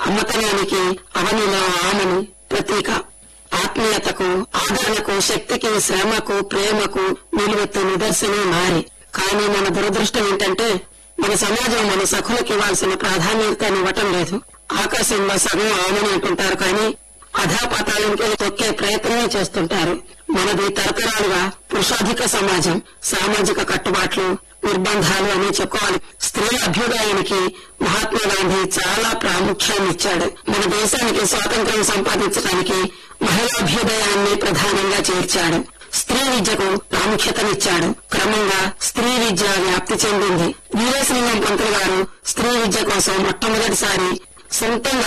అమ్మతనానికి అవనిలో ఆమని ప్రతీక ఆత్మీయతకు ఆదరణకు శక్తికి శ్రమకు ప్రేమకు నిలువెత్తు నిదర్శనం నారి కానీ మన దురదృష్టం ఏంటంటే మన సమాజం మన సఖులకు ఇవ్వాల్సిన ప్రాధాన్యతను ఇవ్వటం లేదు ఆకాశంలో సగం ఆమని అంటుంటారు కానీ అధాపాతాళంకి తొక్కే ప్రయత్నమే చేస్తుంటారు మనది తరతరాలుగా పురుషాధిక సమాజం సామాజిక కట్టుబాట్లు నిర్బంధాలు అని చెప్పుకోవాలి స్త్రీల అభ్యుదయానికి మహాత్మా గాంధీ చాలా ప్రాముఖ్యాన్ని ఇచ్చాడు మన దేశానికి స్వాతంత్ర్యం సంపాదించడానికి మహిళాభ్యుదయాన్ని ప్రధానంగా చేర్చాడు స్త్రీ విద్యకు ప్రాముఖ్యతనిచ్చాడు క్రమంగా స్త్రీ విద్య వ్యాప్తి చెందింది వీరేశలింగం పంతులు గారు స్త్రీ విద్య కోసం మొట్టమొదటిసారి సొంతంగా